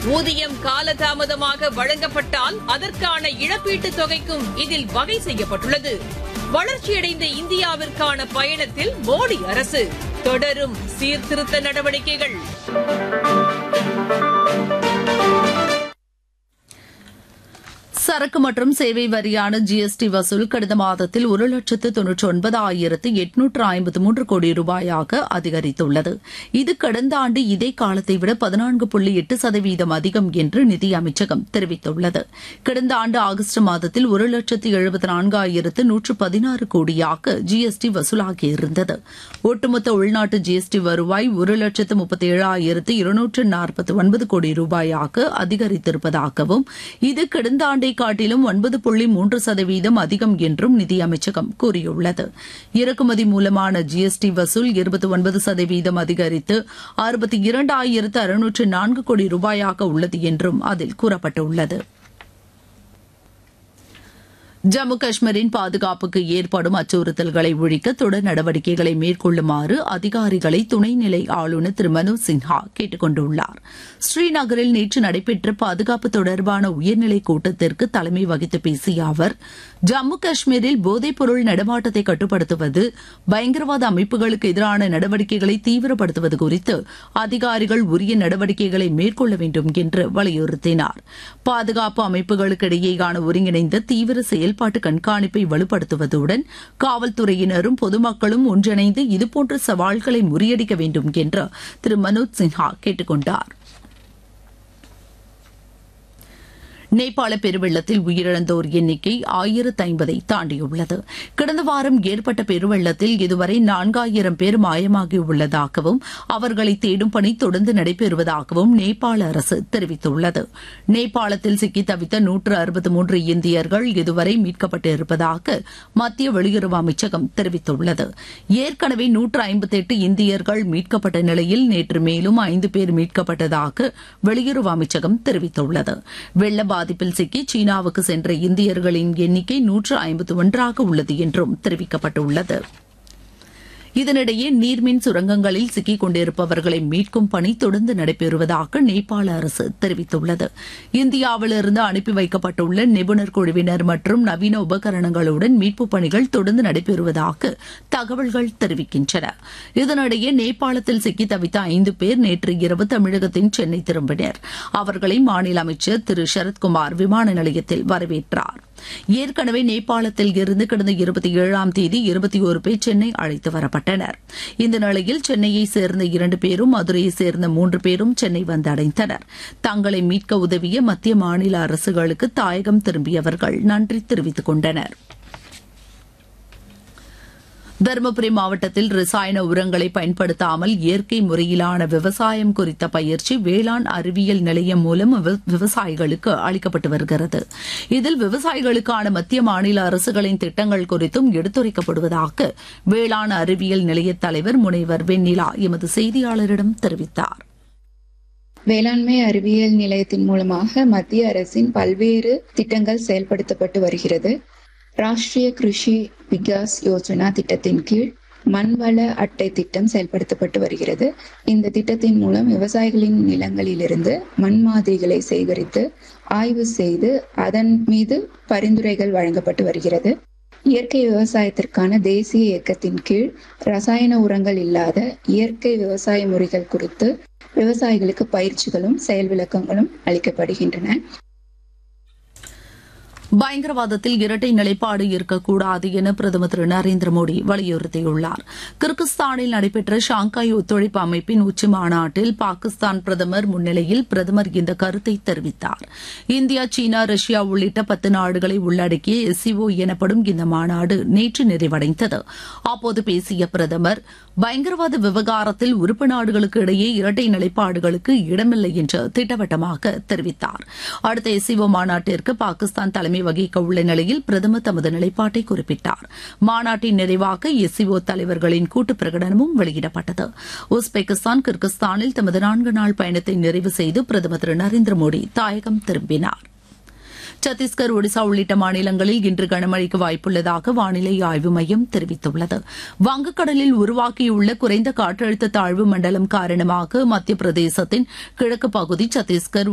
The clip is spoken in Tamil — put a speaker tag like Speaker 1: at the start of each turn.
Speaker 1: ஊதியம் காலதாமதமாக வழங்கப்பட்டால் அதற்கான இழப்பீட்டுத் தொகைக்கும் இதில் வகை செய்யப்பட்டுள்ளது வளர்ச்சியடைந்த இந்தியாவிற்கான பயணத்தில் மோடி அரசு தொடரும் சீர்திருத்த நடவடிக்கைகள்
Speaker 2: சரக்கு மற்றும் சேவை வரியான ஜிஎஸ்டி வசூல் கடந்த மாதத்தில் ஒரு லட்சத்து தொன்னூற்றி ஒன்பதாயிரத்து எட்நூற்று ஐம்பத்து மூன்று கோடி ரூபாயாக அதிகரித்துள்ளது இது கடந்த ஆண்டு இதே காலத்தை விட பதினான்கு புள்ளி எட்டு சதவீதம் அதிகம் என்று நிதி அமைச்சகம் தெரிவித்துள்ளது கடந்த ஆண்டு ஆகஸ்ட் மாதத்தில் ஒரு லட்சத்து எழுபத்தி நான்காயிரத்து நூற்று பதினாறு கோடியாக ஜிஎஸ்டி வசூலாகியிருந்தது ஒட்டுமொத்த உள்நாட்டு ஜிஎஸ்டி வருவாய் ஒரு லட்சத்து முப்பத்தி ஏழாயிரத்து இருநூற்று நாற்பத்தி ஒன்பது கோடி ரூபாயாக அதிகரித்திருப்பதாகவும் இது கடந்த ஆண்டை காட்டிலும் ஒன்பது புள்ளி மூன்று சதவீதம் அதிகம் என்றும் நிதி அமைச்சகம் கூறியுள்ளது இறக்குமதி மூலமான ஜிஎஸ்டி வசூல் இருபத்தி ஒன்பது சதவீதம் அதிகரித்து அறுபத்தி இரண்டாயிரத்து அறுநூற்று நான்கு கோடி ரூபாயாக உள்ளது என்றும் அதில் கூறப்பட்டுள்ளது ஜம்மு காஷ்மீரின் பாதுகாப்புக்கு ஏற்படும் அச்சுறுத்தல்களை ஒழிக்க தொடர் நடவடிக்கைகளை மேற்கொள்ளுமாறு அதிகாரிகளை துணைநிலை ஆளுநர் திரு மனோஜ் சின்ஹா கேட்டுக் கொண்டுள்ளார் ஸ்ரீநகரில் நேற்று நடைபெற்ற பாதுகாப்பு தொடர்பான உயர்நிலை கூட்டத்திற்கு தலைமை வகித்து பேசிய அவர் ஜம்மு காஷ்மீரில் போதைப்பொருள் நடமாட்டத்தை கட்டுப்படுத்துவது பயங்கரவாத அமைப்புகளுக்கு எதிரான நடவடிக்கைகளை தீவிரப்படுத்துவது குறித்து அதிகாரிகள் உரிய நடவடிக்கைகளை மேற்கொள்ள வேண்டும் என்று வலியுறுத்தினார் பாதுகாப்பு அமைப்புகளுக்கிடையேயான ஒருங்கிணைந்த தீவிர செயல்பாட்டு கண்காணிப்பை வலுப்படுத்துவதுடன் காவல்துறையினரும் பொதுமக்களும் ஒன்றிணைந்து இதுபோன்ற சவால்களை முறியடிக்க வேண்டும் என்று திரு மனோஜ் சின்ஹா கேட்டுக் கொண்டாா் நேபாள பெருவெள்ளத்தில் உயிரிழந்தோர் எண்ணிக்கை ஆயிரத்து ஐம்பதை தாண்டியுள்ளது கடந்த வாரம் ஏற்பட்ட பெருவெள்ளத்தில் இதுவரை நான்காயிரம் பேர் மாயமாகியுள்ளதாகவும் அவர்களை தேடும் பணி தொடர்ந்து நடைபெறுவதாகவும் நேபாள அரசு தெரிவித்துள்ளது நேபாளத்தில் சிக்கி தவித்த நூற்று அறுபத்தி மூன்று இந்தியர்கள் இதுவரை மீட்கப்பட்டிருப்பதாக மத்திய வெளியுறவு அமைச்சகம் தெரிவித்துள்ளது ஏற்கனவே நூற்று ஐம்பத்தி எட்டு இந்தியர்கள் மீட்கப்பட்ட நிலையில் நேற்று மேலும் ஐந்து பேர் மீட்கப்பட்டதாக வெளியுறவு அமைச்சகம் தெரிவித்துள்ளது வெள்ள பாதிப்பில் சிக்கி சீனாவுக்கு சென்ற இந்தியர்களின் எண்ணிக்கை நூற்று ஐம்பத்தி ஒன்றாக உள்ளது என்றும் தெரிவிக்கப்பட்டுள்ளது இதனிடையே நீர்மின் சுரங்கங்களில் சிக்கிக் கொண்டிருப்பவர்களை மீட்கும் பணி தொடர்ந்து நடைபெறுவதாக நேபாள அரசு தெரிவித்துள்ளது இந்தியாவிலிருந்து அனுப்பி வைக்கப்பட்டுள்ள நிபுணர் குழுவினர் மற்றும் நவீன உபகரணங்களுடன் மீட்புப் பணிகள் தொடர்ந்து நடைபெறுவதாக தகவல்கள் தெரிவிக்கின்றன இதனிடையே நேபாளத்தில் சிக்கி தவித்த ஐந்து பேர் நேற்று இரவு தமிழகத்தின் சென்னை திரும்பினர் அவர்களை மாநில அமைச்சர் திரு சரத்குமார் விமான நிலையத்தில் வரவேற்றார் ஏற்கனவே நேபாளத்தில் இருந்து கடந்த இருபத்தி ஏழாம் தேதி இருபத்தி ஒரு பேர் சென்னை அழைத்து வரப்பட்டனர் இந்த நிலையில் சென்னையை சேர்ந்த இரண்டு பேரும் மதுரையை சேர்ந்த மூன்று பேரும் சென்னை வந்தடைந்தனர் தங்களை மீட்க உதவிய மத்திய மாநில அரசுகளுக்கு தாயகம் திரும்பியவர்கள் நன்றி தெரிவித்துக் கொண்டனர் தருமபுரி மாவட்டத்தில் ரசாயன உரங்களை பயன்படுத்தாமல் இயற்கை முறையிலான விவசாயம் குறித்த பயிற்சி வேளாண் அறிவியல் நிலையம் மூலம் விவசாயிகளுக்கு அளிக்கப்பட்டு வருகிறது இதில் விவசாயிகளுக்கான மத்திய மாநில அரசுகளின் திட்டங்கள் குறித்தும் எடுத்துரைக்கப்படுவதாக வேளாண் அறிவியல் நிலைய தலைவர் முனைவர் வெண்ணிலா எமது செய்தியாளரிடம் தெரிவித்தார்
Speaker 3: வேளாண்மை அறிவியல் நிலையத்தின் மூலமாக மத்திய அரசின் பல்வேறு திட்டங்கள் செயல்படுத்தப்பட்டு வருகிறது ராஷ்டிரிய கிருஷி விகாஸ் யோஜனா திட்டத்தின் கீழ் மண்வள அட்டை திட்டம் செயல்படுத்தப்பட்டு வருகிறது இந்த திட்டத்தின் மூலம் விவசாயிகளின் நிலங்களிலிருந்து மண் மாதிரிகளை சேகரித்து ஆய்வு செய்து அதன் மீது பரிந்துரைகள் வழங்கப்பட்டு வருகிறது இயற்கை விவசாயத்திற்கான தேசிய இயக்கத்தின் கீழ் ரசாயன உரங்கள் இல்லாத இயற்கை விவசாய முறைகள் குறித்து விவசாயிகளுக்கு பயிற்சிகளும் செயல் விளக்கங்களும் அளிக்கப்படுகின்றன
Speaker 2: பயங்கரவாதத்தில் இரட்டை நிலைப்பாடு இருக்கக்கூடாது என பிரதமர் திரு நரேந்திர மோடி வலியுறுத்தியுள்ளார் கிர்கிஸ்தானில் நடைபெற்ற ஷாங்காய் ஒத்துழைப்பு அமைப்பின் உச்சி மாநாட்டில் பாகிஸ்தான் பிரதமர் முன்னிலையில் பிரதமர் இந்த கருத்தை தெரிவித்தார் இந்தியா சீனா ரஷ்யா உள்ளிட்ட பத்து நாடுகளை உள்ளடக்கிய எஸ்சிஓ எனப்படும் இந்த மாநாடு நேற்று நிறைவடைந்தது அப்போது பேசிய பிரதமர் பயங்கரவாத விவகாரத்தில் உறுப்பு நாடுகளுக்கு இடையே இரட்டை நிலைப்பாடுகளுக்கு இடமில்லை என்று திட்டவட்டமாக தெரிவித்தார் அடுத்த எஸ்சிஓ மாநாட்டிற்கு பாகிஸ்தான் தலைமை வகிக்க உள்ள நிலையில் பிரதமர் தமது நிலைப்பாட்டை குறிப்பிட்டார் மாநாட்டின் நிறைவாக எஸ்சிஓ தலைவர்களின் கூட்டு பிரகடனமும் வெளியிடப்பட்டது உஸ்பெகிஸ்தான் கிர்கிஸ்தானில் தமது நான்கு நாள் பயணத்தை நிறைவு செய்து பிரதமர் திரு நரேந்திர மோடி தாயகம் திரும்பினார் சத்தீஸ்கர் ஒடிசா உள்ளிட்ட மாநிலங்களில் இன்று கனமழைக்கு வாய்ப்புள்ளதாக வானிலை ஆய்வு மையம் தெரிவித்துள்ளது வங்கக்கடலில் உருவாக்கியுள்ள குறைந்த காற்றழுத்த தாழ்வு மண்டலம் காரணமாக மத்திய பிரதேசத்தின் கிழக்கு பகுதி சத்தீஸ்கர்